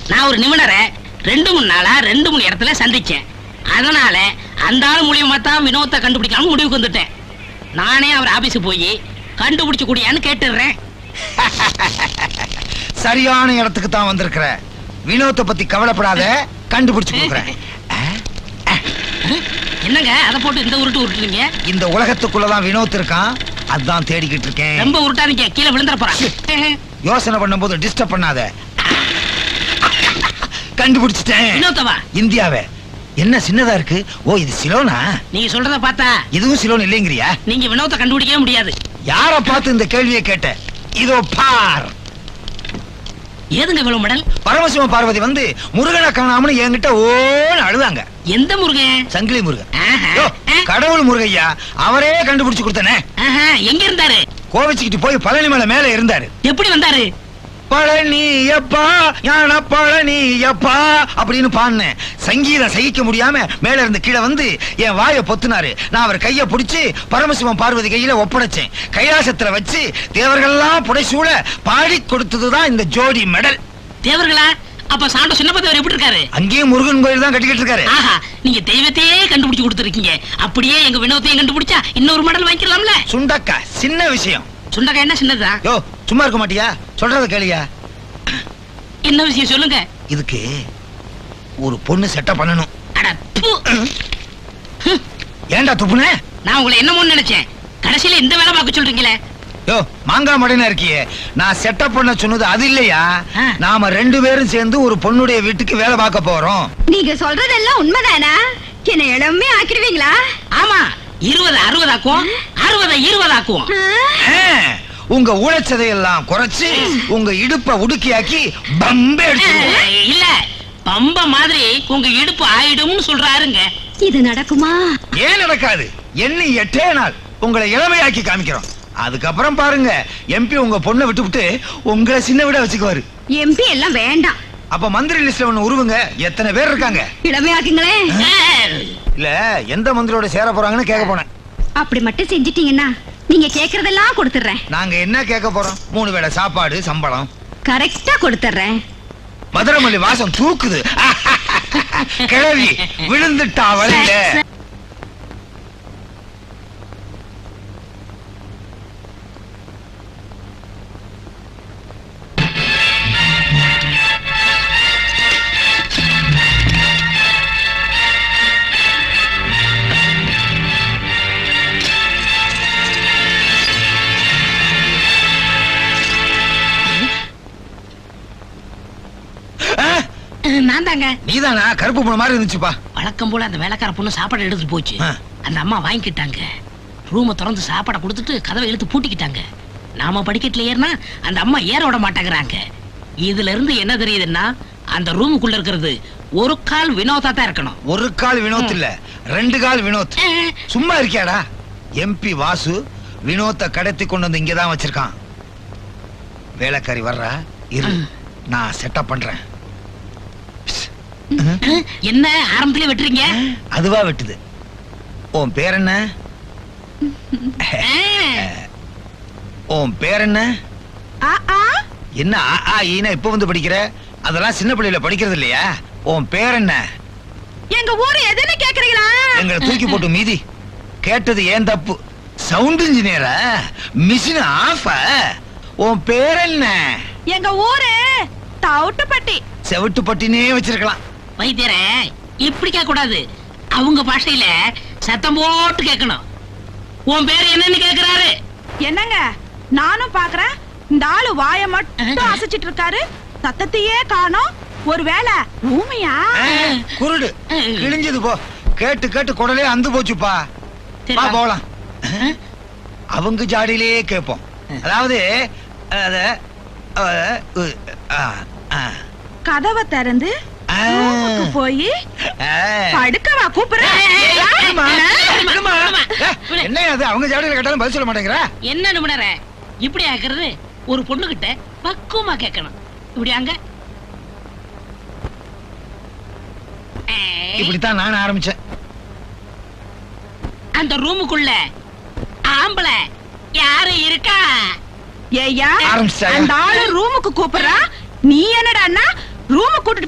நான் ஒரு நிபுணரை ரெண்டு மூணு நாளா ரெண்டு மூணு இடத்துல சந்திச்சேன் அதனால அந்த ஆள் மூலியமா தான் வினோத்தை கண்டுபிடிக்கலாம்னு முடிவுக்கு வந்துட்டேன் நானே அவர் ஆபீஸுக்கு போய் கண்டுபிடிச்சு கூடியான்னு கேட்டுடுறேன் சரியான இடத்துக்கு தான் வந்திருக்கிற வினோத்தை பத்தி கவலைப்படாத கண்டுபிடிச்சு கொடுக்குறேன் என்னங்க அதை போட்டு இந்த உருட்டு உருட்டுறீங்க இந்த உலகத்துக்குள்ளதான் வினோத் இருக்கான் அதான் தேடிக்கிட்டு இருக்கேன் ரொம்ப உருட்டாதீங்க கீழே விழுந்துற போறான் யோசனை பண்ணும்போது டிஸ்டர்ப் பண்ணாத கண்டுபிடிச்சிட்டேன் வினோத்தவா இந்தியாவே என்ன சின்னதா இருக்கு ஓ இது சிலோனா நீங்க சொல்றத பார்த்தா இதுவும் சிலோன் இல்லைங்கிறியா நீங்க வினோத்தை கண்டுபிடிக்கவே முடியாது யார பார்த்து இந்த கேள்வியை கேட்ட இதோ பார் ஏதுங்க இவ்வளவு மடல் பரமசிவ பார்வதி வந்து முருகனை காணாமனு என்கிட்ட ஓன்னு அழுதாங்க எந்த முருகன் சங்கிலி முருகன் ஆஹா. யோ, கடவுள் முருகையா அவரே கண்டுபிடிச்சு கொடுத்தனே ஆஹா, எங்க இருந்தாரு கோவிச்சுக்கிட்டு போய் பழனி மலை மேல இருந்தாரு எப்படி வந்தாரு பழனியப்பா ஞான பழனியப்பா அப்படின்னு பாடினேன் சங்கீதம் சகிக்க முடியாம மேல இருந்து கீழே வந்து என் வாயை பொத்துனாரு நான் அவர் கைய பிடிச்சு பரமசிவம் பார்வதி கையில ஒப்படைச்சேன் கைலாசத்துல வச்சு தேவர்கள்லாம் புடைசூழ பாடி கொடுத்ததுதான் இந்த ஜோடி மெடல் தேவர்களா அப்ப சாண்ட சின்னப்பத்தவர் எப்படி இருக்காரு அங்கேயும் முருகன் கோயில் தான் கட்டிக்கிட்டு இருக்காரு ஆஹா நீங்க தெய்வத்தையே கண்டுபிடிச்சு கொடுத்துருக்கீங்க அப்படியே எங்க வினோத்தையும் கண்டுபிடிச்சா இன்னொரு மெடல் வாங்கிக்கலாம்ல சுண்டக்கா சின்ன விஷயம் சுண்டக்காய் என்ன சின்னதா யோ சும்மா இருக்க மாட்டியா சொல்றத கேளியா என்ன விஷயம் சொல்லுங்க இதுக்கு ஒரு பொண்ணு செட்டப் பண்ணணும் அட ப்பு. ஏன்டா துப்புன நான் உங்களை என்னமோ நினைச்சேன் கடைசியில இந்த வேலை பார்க்க சொல்றீங்களே யோ மாங்காய் மடைனா இருக்கியே நான் செட்டப் பண்ண சொன்னது அது இல்லையா ஆ. நாம ரெண்டு பேரும் சேர்ந்து ஒரு பொண்ணுடைய வீட்டுக்கு வேலை பார்க்க போறோம் நீங்க சொல்றதெல்லாம் உண்மைதானா என்ன இளமே ஆக்கிடுவீங்களா ஆமா இருபது அறுபதாக்குவோம் அறுபதை இருபதாக்குவோம் ஆ? ஆ, உங்க உழைச்சதையெல்லாம் குறைச்சு உங்க இடுப்ப உடுக்கியாக்கி பம்பே எடுத்துருவோம் அஹ், இல்ல பம்ப மாதிரி உங்க இடுப்பு ஆயிடும்னு சொல்றாருங்க இது நடக்குமா ஏன் நடக்காது எண்ணி எட்டே நாள் உங்களை இளமையாக்கி காமிக்கிறோம் அதுக்கப்புறம் பாருங்க எம்பி உங்க பொண்ணை விட்டுவிட்டு உங்களை சின்ன விட வச்சுக்குவாரு எம்பி எல்லாம் வேண்டாம் அப்ப மந்திரி லிஸ்ட்ல ஒண்ணு உருவுங்க எத்தனை பேர் இருக்காங்க இளமையாக்குங்களே அஹ், இல்ல எந்த மந்திரியோட சேர போறாங்கன்னு கேட்க போனேன் அப்படி மட்டும் செஞ்சிட்டீங்கன்னா நீங்க கேக்குறதெல்லாம் கொடுத்துறேன் நாங்க என்ன கேட்க போறோம் மூணு வேளை சாப்பாடு சம்பளம் கரெக்டா கொடுத்துறேன் மதுரமல்லி வாசம் தூக்குது கிழவி விழுந்துட்டா வழியில ஆ, நான் தாங்க நீதானா கருப்பு பொண்ணு மாதிரி இருந்துச்சுப்பா வழக்கம் போல அந்த வேலைக்கார பொண்ணு சாப்பாடு எடுத்துட்டு போச்சு ஆ. அந்த அம்மா வாங்கிக்கிட்டாங்க ரூமை திறந்து சாப்பாடை கொடுத்துட்டு கதவை இழுத்து பூட்டிக்கிட்டாங்க நாம படிக்கட்டுல ஏறினா அந்த அம்மா ஏற விட மாட்டேங்கிறாங்க இதுல இருந்து என்ன தெரியுதுன்னா அந்த ரூமுக்குள்ள இருக்கிறது ஒரு கால் வினோதா தான் இருக்கணும் ஒரு கால் வினோத் இல்ல ரெண்டு கால் வினோத் அஹ், சும்மா இருக்கியாடா எம்பி வாசு வினோத்தை கடத்தி கொண்டு வந்து இங்கதான் வச்சிருக்கான் வேலைக்காரி வர்றா இரு நான் செட்டப் பண்றேன் அஹ், என்ன ஆரம்பத்திலே வெட்டுறீங்க அதுவா வெட்டுது உன் பேர் என்ன அஹ், உன் பேர் என்ன ஆ, ஆ. என்ன ஆ, ஆ, ஈனா இப்ப வந்து படிக்கிற அதெல்லாம் சின்ன பிள்ளையில படிக்கிறது இல்லையா உன் பேர் என்ன எங்க ஊரு எதுன்னு கேக்குறீங்களா எங்களை தூக்கி போட்டு மீதி கேட்டது ஏன் தப்பு சவுண்ட் இன்ஜினியரா மிஷின் ஆஃப் உன் பேர் என்ன எங்க ஊரு தவுட்டுப்பட்டி செவிட்டு பட்டினே வச்சிருக்கலாம் வைத்தியரே இப்படி கேட்க கூடாது அவங்க பாஷையில சத்தம் போட்டு கேட்கணும் உன் பேர் என்னன்னு கேக்குறாரு என்னங்க நானும் பாக்குறேன் இந்த ஆளு வாய மட்டும் அசைச்சிட்டு இருக்காரு சத்தத்தையே காணோம் ஒருவேளை ஊமையா ஆ, குருடு கிழிஞ்சது போ கேட்டு கேட்டு குடலே அந்து போச்சுப்பா சரி, வா வா. போலாம் அவங்க ஜாடியிலேயே கேட்போம் அதாவது அத, அத, உ, ஆ, ஆ, கதவை திறந்து ஆ. ரூமுக்கு போய் ஆ. படுக்கவா கூப்பிடுறேன் விடுமா, விடுமா, விடுமா. விடுமா. ஏ, என்ன அது அவங்க ஜாடியில கேட்டாலும் பதில் சொல்ல மாட்டேங்கிற என்ன நிமிடற இப்படி ஆக்குறது ஒரு பொண்ணு கிட்ட பக்குவமா கேட்கணும் இப்படி அங்க ஏய், இப்படித்தான் நான் ஆரம்பிச்சேன் அந்த ரூமுக்குள்ள ஆம்பளை யாரு இருக்கா ஏய்யா ஆரம்பிச்சிட்டாயா? அந்த ஆளு ரூமுக்கு கூப்பிடுறா நீ என்னடான்னா ரூமுக்கு கூட்டிட்டு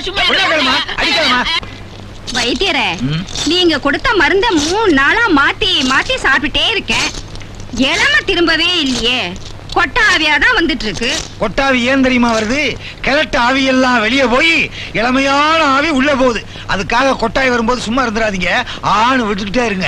சும்மா இரு. விளையாடலாமா அடிக்கலாமா வைத்தியரே ம். நீங்க கொடுத்த மருந்த மூணு நாளா மாத்தி மாத்தி சாப்பிட்டுட்டே இருக்கேன் இளம திரும்பவே இல்லையே கொட்ட ஆவியா தான் வந்துட்டு இருக்கு கொட்டாவி ஏன் தெரியுமா வருது கிழட்டு ஆவி எல்லாம் வெளியே போய் இளமையான ஆவி உள்ள போகுது அதுக்காக கொட்டாய் வரும்போது சும்மா இருந்துடாதீங்க ஆணு விட்டுக்கிட்டே இருங்க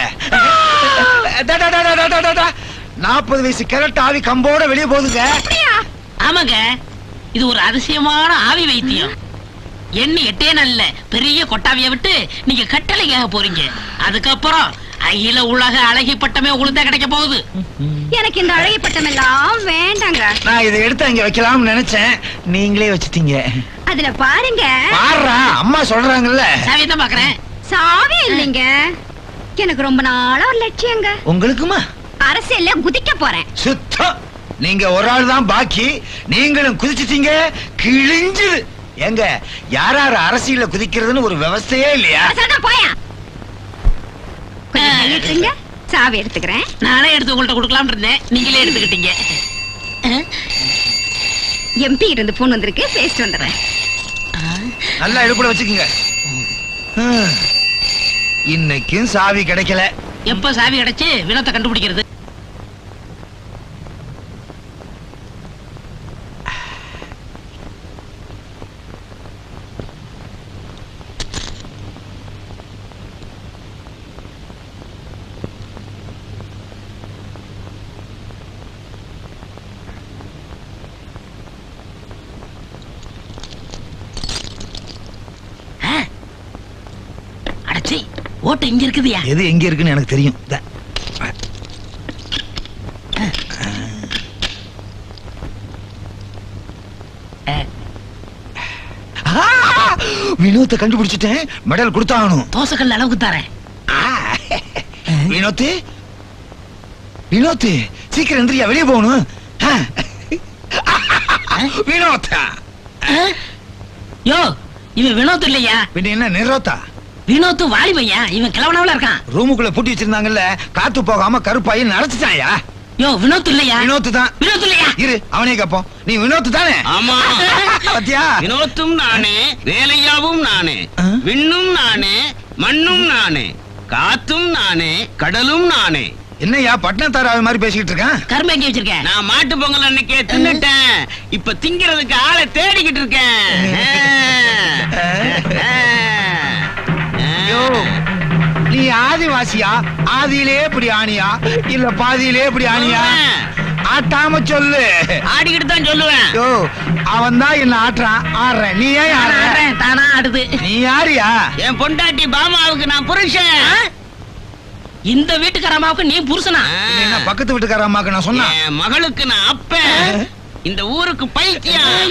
நாற்பது வயசு கிழட்டு ஆவி கம்போட வெளியே போகுதுங்க அப்படியா ஆமாங்க இது ஒரு அதிசயமான ஆவி வைத்தியம் எண்ணி எட்டே நல்ல பெரிய கொட்டாவிய விட்டு நீங்க கட்டளைக்காக போறீங்க அதுக்கப்புறம் அகில உலக அழகி பட்டமே உங்களுக்கு தான் கிடைக்க போகுது எனக்கு இந்த அழகி பட்டம் எல்லாம் வேண்டாங்க நான் இதை எடுத்து அங்க வைக்கலாம்னு நினைச்சேன் நீங்களே வச்சுட்டீங்க அதுல பாருங்க பாடுறா அம்மா சொல்றாங்கல்ல சாவியை தான் பாக்குறேன் சாவே இல்லைங்க எனக்கு ரொம்ப நாளா ஒரு லட்சியங்க உங்களுக்குமா அரசியல்ல குதிக்க போறேன் சுத்தம் நீங்க ஒரு ஆள் தான் பாக்கி நீங்களும் குதிச்சிட்டீங்க கிழிஞ்சுது எங்க யார் யார் அரசியல குதிக்கிறதுன்னு ஒரு விவசாயே இல்லையா அரசாங்க போயா கொஞ்சம் தள்ளிட்டு இருங்க. சாவி எடுத்துக்கிறேன் நானே எடுத்து உங்கள்ட்ட கொடுக்கலாம்னு இருந்தேன் நீங்களே எடுத்துக்கிட்டீங்க எம்பி இருந்து போன் வந்திருக்கு பேசிட்டு வந்துடுறேன் நல்லா இடுப்புல வச்சுக்கோங்க ஹம். இன்னைக்கும் சாவி கிடைக்கல எப்ப சாவி கிடைச்சு வினத்தை கண்டுபிடிக்கிறது ஆ? அடச்சி ஓட்டு இங்க இருக்குதுயா எது எங்க இருக்குன்னு எனக்கு தெரியும் இந்தா. ஆ! வினோத்தை கண்டுபிடிச்சிட்டேன் மெடல் கொடுத்தாகணும் தோசைக்கல் அளவுக்கு தரேன் ஆ! வினோத்து வினோத்து சீக்கிரம் எந்திரியா வெளியே போகணும் ஆ. வினோத்தா ஆ? யோ இவன் வினோத் இல்லையா பின்ன என்ன நிரோத்தா வினோத் வாலிபையா இவன் கிழவனாவில இருக்கான் ரூமுக்குள்ள பூட்டி வச்சிருந்தாங்கல்ல காத்து போகாம கருப்பாயி நடத்துட்டாயா யோ வினோத் இல்லையா வினோத்து தான் வினோத் இல்லையா இரு அவனே கேப்போம் நீ வினோத்து தானே ஆமா பத்தியா வினோத்தும் நானே வேலையாவும் நானே ஆ? விண்ணும் நானே மண்ணும் நானே காத்தும் நானே கடலும் நானே என்னய்யா பட்னத்தாராவை மாதிரி பேசிக்கிட்டு இருக்கான் கரும்பு எங்க வச்சிருக்க நான் மாட்டு பொங்கல் அன்னைக்கே தின்னுட்டேன் இப்ப திங்கிறதுக்கு ஆளை தேடிக்கிட்டு இருக்கேன் ஐயோ, நீ ஆதிவாசியா ஆதியிலே இப்படி ஆணியா இல்ல பாதியிலே இப்படி ஆணியா ஆட்டாம சொல்லு ஆடிக்கிட்டு தான் சொல்லுவேன் ஐயோ அவன் தான் என்ன ஆட்டுறான் ஆடுறேன் நீ ஏன் ஆடுற ஆடுறேன், தானா ஆடுது நீ யாரியா என் பொண்டாட்டி பாமாவுக்கு நான் புருஷன் ஆ? இந்த வீட்டுக்காரமாவுக்கு நீ புருஷனா நீ என்ன பக்கத்து வீட்டுக்கார அம்மாக்கு நான் சொன்னா என் மகளுக்கு நான் அப்பன் இந்த ஊருக்கு பைத்தியம்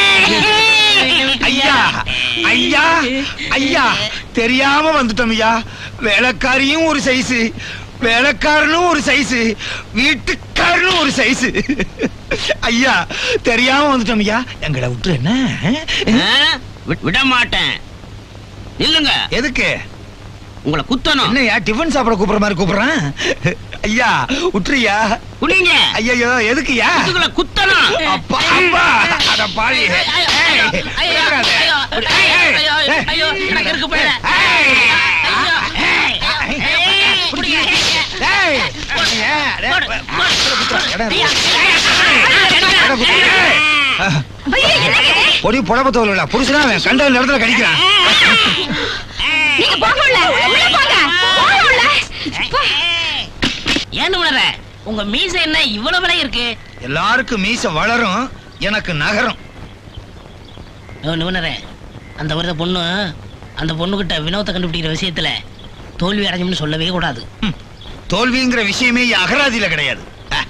ஐயா ஐயா ஐயா தெரியாம வந்துட்டோம் ஐயா வேலைக்காரியும் ஒரு சைஸு வேலைக்காரனும் ஒரு சைஸு வீட்டுக்காரனும் ஒரு சைஸு ஐயா தெரியாம வந்துட்டோம் ஐயா எங்களை விட்டு என்ன ஆ? வி- விட மாட்டேன் இல்லங்க எதுக்கு உங்களை குத்தணும் என்னய்யா டிஃபன் சாப்பிட கூப்பிடுற மாதிரி கூப்பிடுறான் ஐயா விட்டுறியா குடிங்க ஐயோ எதுக்குயா முதுகுல குத்தணும் அப்பா அப்பா அட பாவி ஐயோ, ஏய், ஐயோ, விட்டுறாத. ஐயோ, ஏய், ஏய், ஐயோ, ஏய். ஐயோ, எனக்கு இருக்கு போயிட. ஏய். ஐயோ, ஏய், ஏய், பிடிங்க. ஏய், ஏய், டேய், போடு, போடு, குத்துறா, இடம் ஐயா, இருக்கு. இடம் குத்து. ஏய். ஐயோ, என்னங்க இது? பொடி புடப்பத்தோல் இல்ல புருஷனா அவன் கண்ட இடத்துல கடிக்கிறான் நீங்க போக உள்ள உள்ள போங்க போக உள்ள போ. ஏன்னு உணர உங்க மீச என்ன இவ்வளவு விலை இருக்கு எல்லாருக்கும் மீச வளரும் எனக்கு நகரும் நிபுணரே அந்த வருத பொண்ணு அந்த பொண்ணுகிட்ட வினோத்தை கண்டுபிடிக்கிற விஷயத்துல தோல்வி அடைஞ்சோம்னு சொல்லவே கூடாது ம். தோல்விங்கிற விஷயமே என் அகராதியில கிடையாது அஹ்,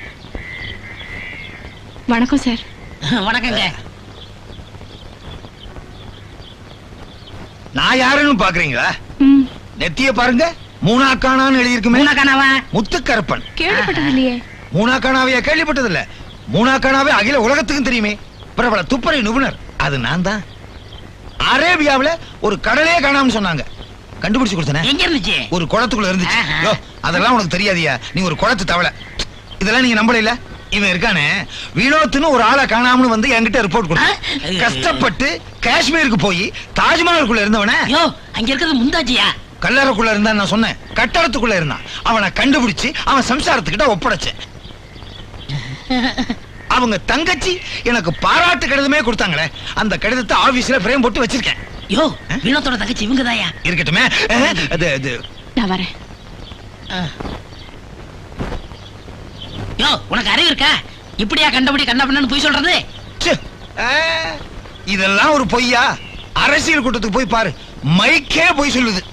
வணக்கம் சார் வணக்கங்க நான் யாருன்னு பாக்குறீங்களா ம் நெத்திய பாருங்க மூணாக்கானான்னு எழுதியிருக்குமே மூணாக்கானாவா முத்துக்கருப்பன் கேள்விப்பட்டது இல்லையே மூணாக்கானாவையா கேள்விப்பட்டதில்ல மூணாக்கானாவே அகில உலகத்துக்கும் தெரியுமே பிரபல துப்பறை நிபுணர் அது நான் தான் அரேபியாவுல ஒரு கடலே காணாம சொன்னாங்க கண்டுபிடிச்சு கொடுத்தனே எங்க இருந்துச்சு ஒரு குளத்துக்குள்ள இருந்துச்சு ஆஹா. யோ, அதெல்லாம் உனக்கு தெரியாதியா நீ ஒரு குளத்து தவளை இதெல்லாம் நீங்க நம்பல இல்ல இவன் இருக்கானே வினோத்னு ஒரு ஆளை காணாமனு வந்து என்கிட்ட ரிப்போர்ட் கொடுத்தான் ஆ? கஷ்டப்பட்டு காஷ்மீருக்கு போய் தாஜ்மஹாலுக்குள்ள இருந்தவன யோ அங்க இருக்கிறது முந்தாச்சியா கல்லறைக்குள்ள இருந்தான் நான் சொன்னேன் கட்டடத்துக்குள்ள இருந்தான் அவனை கண்டுபிடிச்சு அவன் சம்சாரத்துக்கிட்ட ஒப்படைச்சேன் அவங்க தங்கச்சி எனக்கு பாராட்டு கடிதமே கொடுத்தாங்களே அந்த கடிதத்தை ஆபீஸ்ல ஃப்ரேம் போட்டு வச்சிருக்கேன் யோ வினோத்தோட தங்கச்சி இவங்கதாயா இருக்கட்டுமே அஹ், அது அது நான் வரேன் யோ உனக்கு அறிவு இருக்கா இப்படியா கண்டபடி கண்டபடின்னு போய் சொல்றது ச்சே, அஹ், இதெல்லாம் ஒரு பொய்யா அரசியல் கூட்டத்துக்கு போய் பாரு மைக்கே போய் சொல்லுது